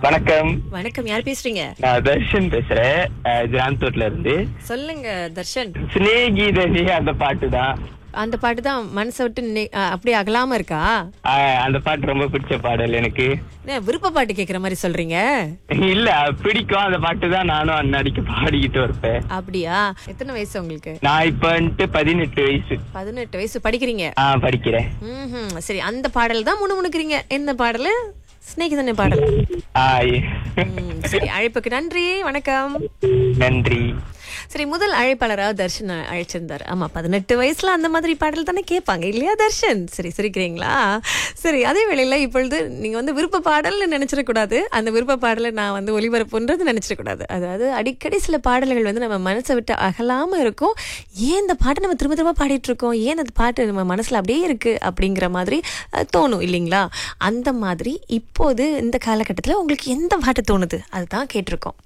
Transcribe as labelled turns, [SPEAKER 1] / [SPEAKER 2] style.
[SPEAKER 1] வணக்கம்
[SPEAKER 2] வணக்கம் யார் பேசுறீங்க
[SPEAKER 1] நான் தர்ஷன் பேசுறேன் அஹ், ஜான்தோட்ல இருந்து
[SPEAKER 2] சொல்லுங்க தர்ஷன்
[SPEAKER 1] சினேகிதனி அந்த பாட்டு தான்
[SPEAKER 2] அந்த பாட்டு தான் மனசை விட்டு நி- அ, அப்படியே அகலாம இருக்கா
[SPEAKER 1] அஹ், அந்த பாட்டு ரொம்ப பிடிச்ச பாடல் எனக்கு
[SPEAKER 2] என்ன, விருப்ப பாட்டு கேக்குற மாதிரி சொல்றீங்க
[SPEAKER 1] இல்ல பிடிக்கும் அந்த பாட்டு தான் நானும் அண்ணாடிக்கு பாடிக்கிட்டு இருப்பேன்
[SPEAKER 2] அப்படியா எத்தனை வயசு உங்களுக்கு
[SPEAKER 1] நான் இப்ப வந்துட்டு பதினெட்டு வயசு
[SPEAKER 2] பதினெட்டு வயசு படிக்கிறீங்க
[SPEAKER 1] ஆஹ் படிக்கிறேன்
[SPEAKER 2] ம்ஹும். சரி அந்த பாடல் தான் முணுமுணுக்கிறீங்க என்ன பாடல் ஸ்னேகிதனே பாடல்
[SPEAKER 1] ஆஹ்
[SPEAKER 2] ம், சரி அழைப்புக்கு நன்றி வணக்கம்
[SPEAKER 1] நன்றி
[SPEAKER 2] சரி முதல் அழைப்பாளரா தர்ஷன் அழைச்சிருந்தார் ஆமா பதினெட்டு வயசுல அந்த மாதிரி பாடல் தானே கேட்பாங்க இல்லையா தர்ஷன் சரி சிரிக்கிறீங்களா சரி அதே வேளையில இப்பொழுது நீங்க வந்து விருப்ப பாடல்னு நினைச்சிடக்கூடாது அந்த விருப்ப பாடலை நான் வந்து ஒளிபரப்புன்றது நினைச்சிடக்கூடாது அதாவது அடிக்கடி சில பாடல்கள் வந்து நம்ம மனசை விட்டு அகலாம இருக்கும் ஏன் இந்த பாட்டை நம்ம திரும்ப திரும்ப பாடிட்டு இருக்கோம் ஏன் அந்த பாட்டு நம்ம மனசுல அப்படியே இருக்கு அப்படிங்கிற மாதிரி அஹ், தோணும் இல்லைங்களா அந்த மாதிரி இப்போது இந்த காலகட்டத்தில் உங்களுக்கு எந்த பாட்டு தோணுது அதுதான் கேட்டிருக்கோம்